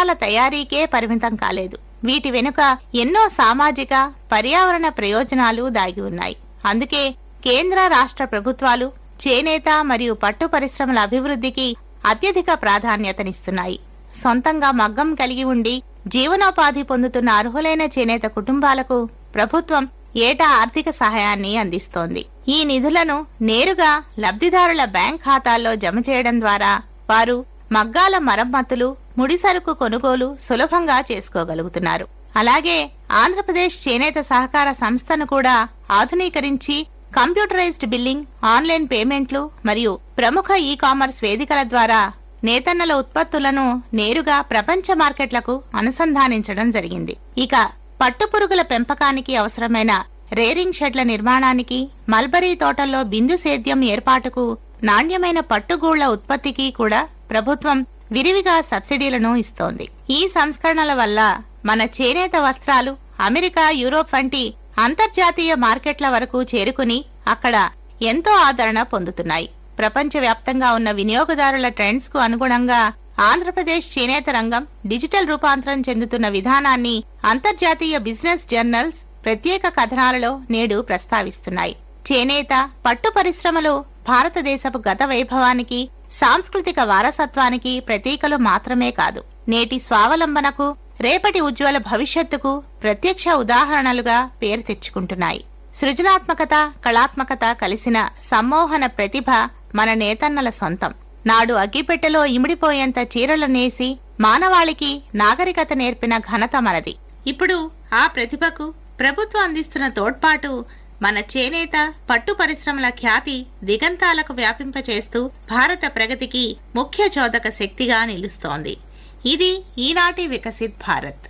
వస్త్రాల తయారీకే పరిమితం కాలేదు వీటి వెనుక ఎన్నో సామాజిక పర్యావరణ ప్రయోజనాలు దాగి ఉన్నాయి అందుకే కేంద్ర రాష్ట్ర ప్రభుత్వాలు చేనేత మరియు పట్టు పరిశ్రమల అభివృద్ధికి అత్యధిక ప్రాధాన్యతనిస్తున్నాయి సొంతంగా మగ్గం కలిగి ఉండి జీవనోపాధి పొందుతున్న అర్హులైన చేనేత కుటుంబాలకు ప్రభుత్వం ఏటా ఆర్థిక సహాయాన్ని అందిస్తోంది ఈ నిధులను నేరుగా లబ్ధిదారుల బ్యాంక్ ఖాతాల్లో జమ చేయడం ద్వారా వారు మగ్గాల మరమ్మతులు ముడిసరుకు కొనుగోలు సులభంగా చేసుకోగలుగుతున్నారు అలాగే ఆంధ్రప్రదేశ్ చేనేత సహకార సంస్థను కూడా ఆధునీకరించి కంప్యూటరైజ్డ్ బిల్లింగ్ ఆన్లైన్ పేమెంట్లు మరియు ప్రముఖ ఈ కామర్స్ వేదికల ద్వారా నేతన్నల ఉత్పత్తులను నేరుగా ప్రపంచ మార్కెట్లకు అనుసంధానించడం జరిగింది ఇక పట్టుపురుగుల పెంపకానికి అవసరమైన రేరింగ్ షెడ్ల నిర్మాణానికి మల్బరీ తోటల్లో బిందు సేద్యం ఏర్పాటుకు నాణ్యమైన పట్టుగూళ్ల ఉత్పత్తికి కూడా ప్రభుత్వం విరివిగా సబ్సిడీలను ఇస్తోంది ఈ సంస్కరణల వల్ల మన చేనేత వస్త్రాలు అమెరికా యూరోప్ వంటి అంతర్జాతీయ మార్కెట్ల వరకు చేరుకుని అక్కడ ఎంతో ఆదరణ పొందుతున్నాయి ప్రపంచవ్యాప్తంగా ఉన్న వినియోగదారుల ట్రెండ్స్ కు అనుగుణంగా ఆంధ్రప్రదేశ్ చేనేత రంగం డిజిటల్ రూపాంతరం చెందుతున్న విధానాన్ని అంతర్జాతీయ బిజినెస్ జర్నల్స్ ప్రత్యేక కథనాలలో నేడు ప్రస్తావిస్తున్నాయి చేనేత పట్టు పరిశ్రమలు భారతదేశపు గత వైభవానికి సాంస్కృతిక వారసత్వానికి ప్రతీకలు మాత్రమే కాదు నేటి స్వావలంబనకు రేపటి ఉజ్వల భవిష్యత్తుకు ప్రత్యక్ష ఉదాహరణలుగా పేరు తెచ్చుకుంటున్నాయి సృజనాత్మకత కళాత్మకత కలిసిన సమ్మోహన ప్రతిభ మన నేతన్నల సొంతం నాడు అగ్గిపెట్టెలో ఇమిడిపోయేంత చీరలు నేసి మానవాళికి నాగరికత నేర్పిన ఘనత మనది ఇప్పుడు ఆ ప్రతిభకు ప్రభుత్వం అందిస్తున్న తోడ్పాటు మన చేనేత పట్టు పరిశ్రమల ఖ్యాతి దిగంతాలకు వ్యాపింపచేస్తూ భారత ప్రగతికి ముఖ్య చోదక శక్తిగా నిలుస్తోంది ఇది ఈనాటి వికసిత్ భారత్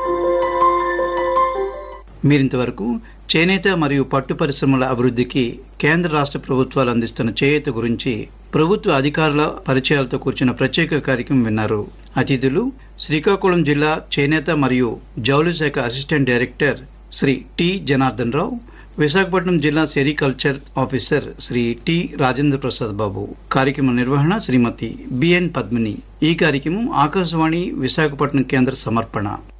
మీరింతవరకు చేనేత మరియు పట్టు పరిశ్రమల అభివృద్ధికి కేంద్ర రాష్ట్ర ప్రభుత్వాలు అందిస్తున్న చేయూత గురించి ప్రభుత్వ అధికారుల పరిచయాలతో కూర్చున్న ప్రత్యేక కార్యక్రమం విన్నారు అతిథులు శ్రీకాకుళం జిల్లా చేనేత మరియు జౌళి శాఖ assistant director Shri T Janardhan Rao Visakhapatnam జిల్లా sericulture officer Shri T Rajendra Prasad Babu కార్యక్రమ నిర్వహణ శ్రీమతి బిఎన్ పద్మిని ఈ కార్యక్రమం ఆకాశవాణి విశాఖపట్నం కేంద్ర సమర్పణ